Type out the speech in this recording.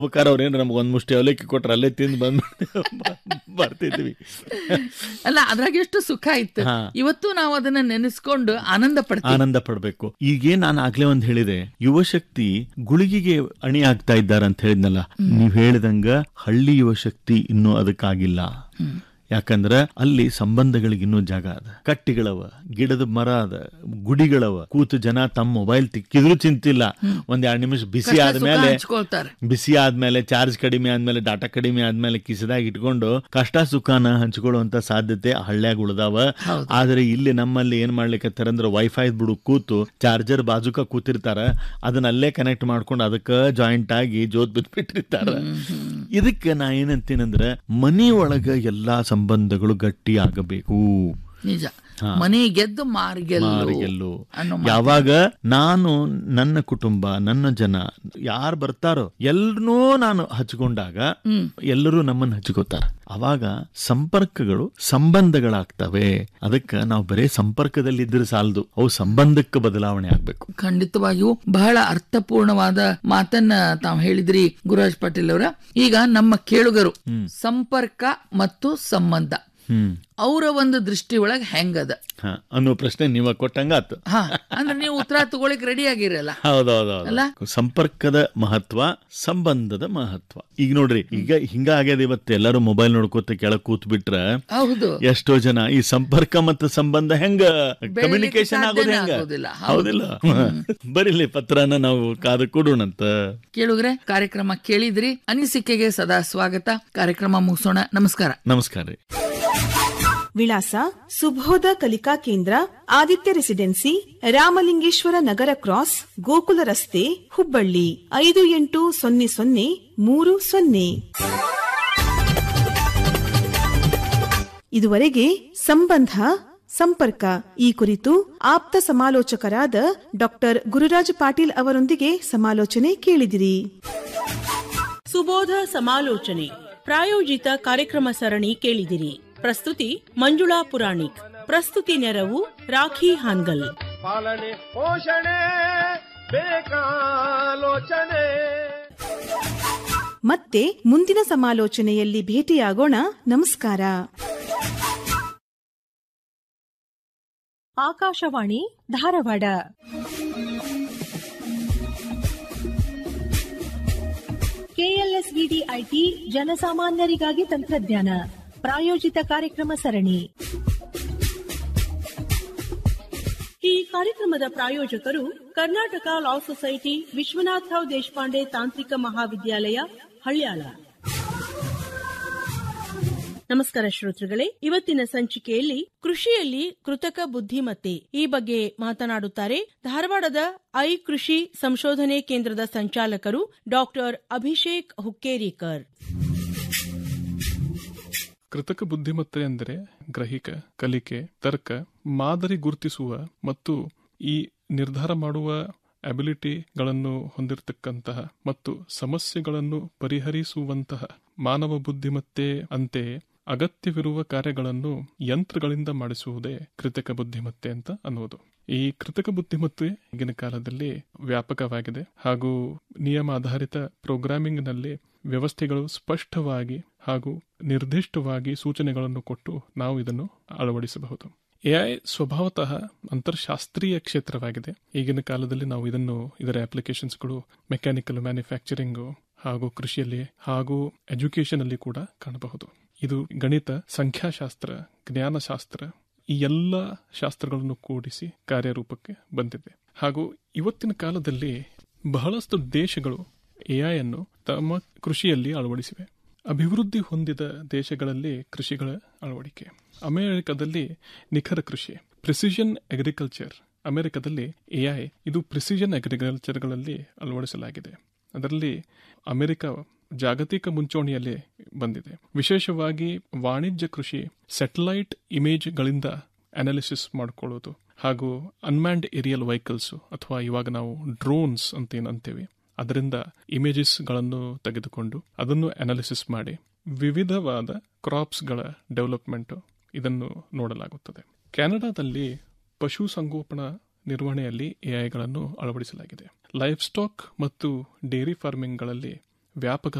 ಬೇಕಾದ್ರೆ ಅವ್ರೇನು ನಮ್ಗೆ ಒಂದ್ ಮುಷ್ಟಿ ಅವಲಕ್ಕಿ ಕೊಟ್ರೆ ಅಲ್ಲೇ ತಿಂದು ಬಂದ್ ಬರ್ತಿದ್ವಿ ಅಲ್ಲ ಅದ್ರಾಗ ಎಷ್ಟು ಸುಖ ಇತ್ತು ಹಾ. ಇವತ್ತು ನಾವು ಅದನ್ನ ನೆನೆಸ್ಕೊಂಡು ಆನಂದ ಪಡ್ತೀವಿ ಆನಂದ ಪಡ್ಬೇಕು ಈಗೇ ನಾನು ಆಗ್ಲೇ ಒಂದ್ ಹೇಳಿದೆ ಯುವಶಕ್ತಿ ಗುಳಿಗೆಗೆ ಅಣಿ ಆಗ್ತಾ ಇದ್ದಾರೆ ಅಂತ ಹೇಳಿದ್ನಲ್ಲ ನೀವ್ ಹೇಳಿದಂಗ ಹಳ್ಳಿ ಯುವಶಕ್ತಿ ಇನ್ನೂ ಅದಕ್ಕಾಗಿಲ್ಲ ಯಾಕಂದ್ರ ಅಲ್ಲಿ ಸಂಬಂಧಗಳಿಗೆ ಇನ್ನೂ ಜಾಗ ಅದ ಕಟ್ಟಿಗಳವ ಗಿಡದ ಮರ ಅದ ಗುಡಿಗಳವ ಕೂತು ಜನ ತಮ್ಮ ಮೊಬೈಲ್ ತಿಕ್ಕಿದ್ರು ಚಿಂತಿಲ್ಲ ಒಂದ್ ಎರಡ್ ನಿಮಿಷ ಬಿಸಿ ಕಷ್ಟ ಸುಖ ಆದ್ಮೇಲೆ ಹಂಚ್ಕೊಳ್ತಾರೆ ಬಿಸಿ ಆದ್ಮೇಲೆ ಚಾರ್ಜ್ ಕಡಿಮೆ ಆದ್ಮೇಲೆ ಡಾಟಾ ಕಡಿಮೆ ಆದ್ಮೇಲೆ ಕಿಸದಾಗ ಇಟ್ಕೊಂಡು ಕಷ್ಟ ಸುಖನ ಹಂಚ್ಕೊಳ್ಳುವಂತ ಸಾಧ್ಯತೆ ಹಳ್ಳ್ಯಾಗ ಉಳ್ದಾವ ಹೌದು. ಆದ್ರೆ ಇಲ್ಲಿ ನಮ್ಮಲ್ಲಿ ಏನ್ ಮಾಡ್ಲಿಕ್ಕೆ ಅಂದ್ರೆ ವೈಫೈ ಬಿಡು ಕೂತು ಚಾರ್ಜರ್ ಬಾಜುಕ ಕೂತಿರ್ತಾರ ಅದನ್ನ ಅಲ್ಲೇ ಕನೆಕ್ಟ್ ಮಾಡ್ಕೊಂಡು ಅದಕ್ಕ ಜಾಯಿಂಟ್ ಆಗಿ ಜೋತ್ ಬಿಟ್ಬಿಟ್ಟಿರ್ತಾರ ಇದಕ್ಕೆ ನಾ ಏನಂತೀನಂದ್ರ ಮನಿ ಒಳಗ ಎಲ್ಲಾ ಸಂಬಂಧಗಳು ಗಟ್ಟಿ ಆಗಬೇಕು ನಿಜ ಹಾ. ಮನೆ ಗೆದ್ದು ಮಾರಿಗೆಲ್ಲು ಮಾರಿಗೆಲ್ಲು ಅನ್ನೋ ಮಾತು. ಯಾವಾಗ ನಾನು ನನ್ನ ಕುಟುಂಬ ನನ್ನ ಜನ ಯಾರು ಬರ್ತಾರೋ ಎಲ್ರನ್ನೂ ನಾನು ಹಚ್ಕೊಂಡಾಗ ಹ್ಮ್ ಎಲ್ಲರೂ ನಮ್ಮನ್ನ ಹಚ್ಕೋತಾರ ಅವಾಗ ಸಂಪರ್ಕಗಳು ಸಂಬಂಧಗಳಾಗ್ತವೆ ಅದಕ್ಕೆ ನಾವು ಬರೇ ಸಂಪರ್ಕದಲ್ಲಿ ಇದ್ರೆ ಸಾಲದು ಅವು ಸಂಬಂಧಕ್ಕೆ ಬದಲಾವಣೆ ಆಗ್ಬೇಕು ಖಂಡಿತವಾಗಿಯೂ ಬಹಳ ಅರ್ಥಪೂರ್ಣವಾದ ಮಾತನ್ನ ತಾವು ಹೇಳಿದ್ರಿ ಗುರುರಾಜ್ ಪಾಟೀಲ್ ಅವರ ಈಗ ನಮ್ಮ ಕೇಳುಗರು ಸಂಪರ್ಕ ಮತ್ತು ಸಂಬಂಧ ಹ್ಮ್ ಅವರ ಒಂದು ದೃಷ್ಟಿ ಒಳಗೆ ಹೆಂಗದ ಹ ಅನ್ನೋ ಪ್ರಶ್ನೆ ನೀವ ಕೊಟ್ಟಂಗ ಆತು ಹಾ ಅಂದ್ರೆ ನೀವು ಉತ್ತರ ತಗೊಳಿಕ್ ರೆಡಿ ಆಗಿರಲ್ಲ ಅಲ್ಲ? ಹೌದೌದು ಸಂಪರ್ಕದ ಮಹತ್ವ ಸಂಬಂಧದ ಮಹತ್ವ ಈಗ ನೋಡ್ರಿ ಈಗ ಹಿಂಗ ಆಗ್ಯದ ಇವತ್ತು ಎಲ್ಲರೂ ಮೊಬೈಲ್ ನೋಡ್ಕೋತ ಕೆಳಗ್ ಕೂತ್ ಬಿಟ್ರ ಹೌದು ಎಷ್ಟೋ ಜನ ಈ ಸಂಪರ್ಕ ಮತ್ತು ಸಂಬಂಧ ಹೆಂಗ ಕಮ್ಯುನಿಕೇಶನ್ ಆಗೋದು ಸಾಧ್ಯನೇ ಹೆಂಗ ಆಗೋದಿಲ್ಲ. ಹೌದು. ಹೌದಿಲ್ಲ ಬರಿಲಿ ಪತ್ರನ ನಾವು ಕಾದು ಕೊಡೋಣಂತ ಕೇಳುಗ್ರೆ ಕಾರ್ಯಕ್ರಮ ಕೇಳಿದ್ರಿ ಅನಿಸಿಕೆಗೆ ಸದಾ ಸ್ವಾಗತ ಕಾರ್ಯಕ್ರಮ ಮುಗಿಸೋಣ ನಮಸ್ಕಾರ ನಮಸ್ಕಾರ ರೀ ವಿಳಾಸ ಸುಬೋಧ ಕಲಿಕಾ ಕೇಂದ್ರ ಆದಿತ್ಯ ರೆಸಿಡೆನ್ಸಿ ರಾಮಲಿಂಗೇಶ್ವರ ನಗರ ಕ್ರಾಸ್ ಗೋಕುಲ ರಸ್ತೆ ಹುಬ್ಬಳ್ಳಿ ಐದು ಎಂಟು ಸೊನ್ನೆ ಸೊನ್ನೆ ಮೂರು ಸೊನ್ನೆ ಇದುವರೆಗೆ ಸಂಬಂಧ ಸಂಪರ್ಕ ಈ ಕುರಿತು ಆಪ್ತ ಸಮಾಲೋಚಕರಾದ ಡಾಕ್ಟರ್ ಗುರುರಾಜ್ ಪಾಟೀಲ್ ಅವರೊಂದಿಗೆ ಸಮಾಲೋಚನೆ ಕೇಳಿದಿರಿ ಸುಬೋಧ ಸಮಾಲೋಚನೆ ಪ್ರಾಯೋಜಿತ ಕಾರ್ಯಕ್ರಮ ಸರಣಿ ಕೇಳಿದಿರಿ ಪ್ರಸ್ತುತಿ ಮಂಜುಳಾ ಪುರಾಣಿಕ್ ಪ್ರಸ್ತುತಿ ನೆರವು ರಾಖಿ ಹಾನ್ಗಲ್ ಪಾಲನೆ ಪೋಷಣೆ ಬೇಕಾಲೋಚನೆ ಮತ್ತೆ ಮುಂದಿನ ಸಮಾಲೋಚನೆಯಲ್ಲಿ ಭೇಟಿಯಾಗೋಣ ನಮಸ್ಕಾರ ಆಕಾಶವಾಣಿ ಧಾರವಾಡ ಕೆಎಲ್ಎಸ್ವಿಡಿ ಐಟಿ ಜನಸಾಮಾನ್ಯರಿಗಾಗಿ ತಂತ್ರಜ್ಞಾನ ಪ್ರಾಯೋಜಿತ ಕಾರ್ಯಕ್ರಮ ಸರಣಿ ಈ ಕಾರ್ಯಕ್ರಮದ ಪ್ರಾಯೋಜಕರು ಕರ್ನಾಟಕ ಲಾ ಸೊಸೈಟಿ ವಿಶ್ವನಾಥರಾವ್ ದೇಶಪಾಂಡೆ ತಾಂತ್ರಿಕ ಮಹಾವಿದ್ಯಾಲಯ ಹಳ್ಯಾಳ ನಮಸ್ಕಾರ ಶ್ರೋತೃಗಳೇ ಇವತ್ತಿನ ಸಂಚಿಕೆಯಲ್ಲಿ ಕೃಷಿಯಲ್ಲಿ ಕೃತಕ ಬುದ್ಧಿಮತ್ತೆ ಈ ಬಗ್ಗೆ ಮಾತನಾಡುತ್ತಾರೆ ಧಾರವಾಡದ ಐ ಕೃಷಿ ಸಂಶೋಧನೆ ಕೇಂದ್ರದ ಸಂಚಾಲಕರು ಡಾಕ್ಟರ್ ಅಭಿಷೇಕ್ ಹುಕ್ಕೇರಿಕರ್ ಕೃತಕ ಬುದ್ಧಿಮತ್ತೆ ಎಂದರೆ ಗ್ರಹಿಕ ಕಲಿಕೆ ತರ್ಕ ಮಾದರಿ ಗುರುತಿಸುವ ಮತ್ತು ಈ ನಿರ್ಧಾರ ಮಾಡುವ ಅಬಿಲಿಟಿಗಳನ್ನು ಹೊಂದಿರತಕ್ಕಂತಹ ಮತ್ತು ಸಮಸ್ಯೆಗಳನ್ನು ಪರಿಹರಿಸುವಂತಹ ಮಾನವ ಬುದ್ಧಿಮತ್ತೆ ಅಂತೆಯೇ ಅಗತ್ಯವಿರುವ ಕಾರ್ಯಗಳನ್ನು ಯಂತ್ರಗಳಿಂದ ಮಾಡಿಸುವುದೇ ಕೃತಕ ಬುದ್ಧಿಮತ್ತೆ ಅಂತ ಅನ್ನುವುದು ಈ ಕೃತಕ ಬುದ್ಧಿಮತ್ತೆ ಈಗಿನ ಕಾಲದಲ್ಲಿ ವ್ಯಾಪಕವಾಗಿದೆ ಹಾಗೂ ನಿಯಮ ಆಧಾರಿತ ಪ್ರೋಗ್ರಾಮಿಂಗ್ನಲ್ಲಿ ವ್ಯವಸ್ಥೆಗಳು ಸ್ಪಷ್ಟವಾಗಿ ಹಾಗೂ ನಿರ್ದಿಷ್ಟವಾಗಿ ಸೂಚನೆಗಳನ್ನು ಕೊಟ್ಟು ನಾವು ಇದನ್ನು ಅಳವಡಿಸಬಹುದು ಎಐ ಸ್ವಭಾವತಃ ಅಂತರ್ಶಾಸ್ತ್ರೀಯ ಕ್ಷೇತ್ರವಾಗಿದೆ ಈಗಿನ ಕಾಲದಲ್ಲಿ ನಾವು ಇದನ್ನು ಇದರ ಅಪ್ಲಿಕೇಶನ್ಸ್ಗಳು ಮೆಕ್ಯಾನಿಕಲ್ ಮ್ಯಾನುಫ್ಯಾಕ್ಚರಿಂಗ್ ಹಾಗೂ ಕೃಷಿಯಲ್ಲಿ ಹಾಗೂ ಎಜುಕೇಶನ್ ಅಲ್ಲಿ ಕೂಡ ಕಾಣಬಹುದು ಇದು ಗಣಿತ ಸಂಖ್ಯಾಶಾಸ್ತ್ರ ಜ್ಞಾನಶಾಸ್ತ್ರ ಈ ಎಲ್ಲ ಶಾಸ್ತ್ರಗಳನ್ನು ಕೂಡಿಸಿ ಕಾರ್ಯರೂಪಕ್ಕೆ ಬಂದಿದೆ ಹಾಗೂ ಇವತ್ತಿನ ಕಾಲದಲ್ಲಿ ಬಹಳಷ್ಟು ದೇಶಗಳು ಎಐ ಅನ್ನು ತಮ್ಮ ಕೃಷಿಯಲ್ಲಿ ಅಳವಡಿಸಿವೆ ಅಭಿವೃದ್ಧಿ ಹೊಂದಿದ ದೇಶಗಳಲ್ಲಿ ಕೃಷಿಗಳ ಅಳವಡಿಕೆ ಅಮೆರಿಕದಲ್ಲಿ ನಿಖರ ಕೃಷಿ ಪ್ರಿಸಿಷನ್ ಅಗ್ರಿಕಲ್ಚರ್ ಅಮೆರಿಕದಲ್ಲಿ ಎಐ ಇದು ಪ್ರಿಸಿಷನ್ ಅಗ್ರಿಕಲ್ಚರ್ಗಳಲ್ಲಿ ಅಳವಡಿಸಲಾಗಿದೆ ಅದರಲ್ಲಿ ಅಮೆರಿಕ ಜಾಗತಿಕ ಮುಂಚೂಣಿಯಲ್ಲಿ ಬಂದಿದೆ ವಿಶೇಷವಾಗಿ ವಾಣಿಜ್ಯ ಕೃಷಿ ಸ್ಯಾಟಲೈಟ್ ಇಮೇಜ್ಗಳಿಂದ ಅನಾಲಿಸಿಸ್ ಮಾಡಿಕೊಳ್ಳೋದು ಹಾಗೂ ಅನ್ಮ್ಯಾಂಡ್ ಏರಿಯಲ್ ವೆಹಿಕಲ್ಸ್ ಅಥವಾ ಇವಾಗ ನಾವು ಡ್ರೋನ್ಸ್ ಅಂತ ಏನ್ ಅಂತೀವಿ ಅದರಿಂದ ಇಮೇಜಸ್ ಗಳನ್ನು ತೆಗೆದುಕೊಂಡು ಅದನ್ನು ಅನಾಲಿಸಿಸ್ ಮಾಡಿ ವಿವಿಧವಾದ ಕ್ರಾಪ್ಸ್ಗಳ ಡೆವಲಪ್ಮೆಂಟ್ ಇದನ್ನು ನೋಡಲಾಗುತ್ತದೆ ಕೆನಡಾದಲ್ಲಿ ಪಶು ಸಂಗೋಪನಾ ನಿರ್ವಹಣೆಯಲ್ಲಿ ಎಐಗಳನ್ನು ಅಳವಡಿಸಲಾಗಿದೆ ಲೈಫ್ ಸ್ಟಾಕ್ ಮತ್ತು ಡೇರಿ ಫಾರ್ಮಿಂಗ್ಗಳಲ್ಲಿ ವ್ಯಾಪಕ